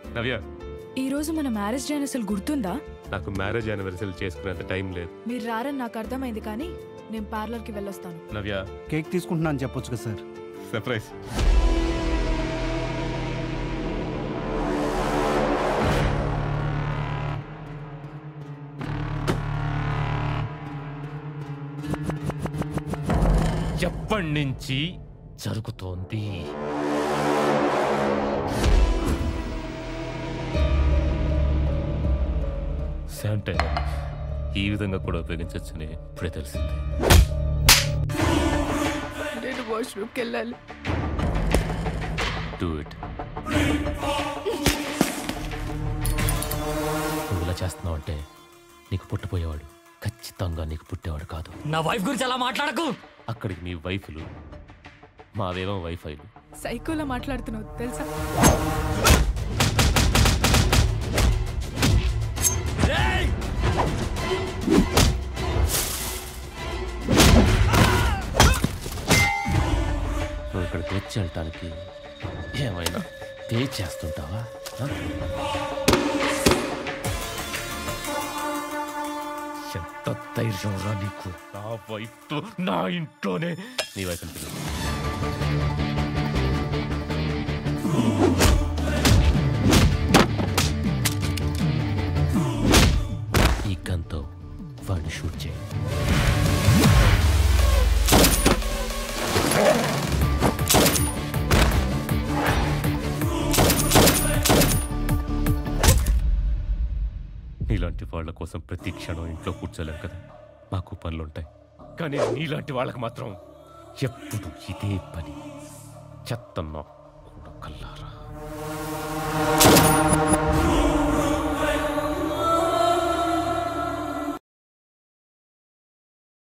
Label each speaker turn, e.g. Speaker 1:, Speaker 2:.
Speaker 1: నవ్య
Speaker 2: ఈ రోజు మన మ్యారేజ్ డే అని అసలు గుర్తుందా
Speaker 1: నాకు మ్యారేజ్ యానివర్సరీ చేసుకునేంత టైం లేదు
Speaker 2: మీరు రారని నాకు అర్థమైంది కానీ నేను పార్లర్కి వెళ్ళొస్తాను
Speaker 1: నవ్య
Speaker 3: కేక్ తీసుకుంటున్నా అని చెప్పొచ్చు కదా సార్
Speaker 1: సర్ప్రైజ్
Speaker 4: ఎప్పటి నుంచి జరుగుతోంది శానిటైజర్ ఈ విధంగా కూడా ఉపయోగించవచ్చని ఇప్పుడే తెలిసింది
Speaker 2: నేను వాష్రూమ్కి వెళ్ళాలి
Speaker 4: డూ ఇట్ నువ్వు ఇలా చేస్తున్నావు అంటే నీకు పుట్టపోయేవాడు ఖచ్చితంగా నీకు పుట్టేవాడు కాదు
Speaker 5: నా వైఫ్ గురించి అలా మాట్లాడకు
Speaker 4: అక్కడికి నీ వైఫ్లు మావేమో వైఫైలు
Speaker 2: సైకోలో మాట్లాడుతున్నావు తెలుసా
Speaker 4: నువ్వు ఇక్కడికి వచ్చి వెళ్ళటానికి ఏమైనా పే చేస్తుంటావా ఆ? ఎంత ధైర్యం రా నీకు నా వైఫ్ నా ఇంట్లోనే నీ వైఫ్ పిలువు ఈ గన్తో వాడిని షూట్ చేయి నీలాంటి వాళ్ళ కోసం ప్రతి క్షణం ఇంట్లో కూర్చోలేం కదా మాకు పనులుంటాయి కానీ నీలాంటి వాళ్ళకి మాత్రం ఎప్పుడు ఇదే పని చెత్తన్నా కూడా కల్లారా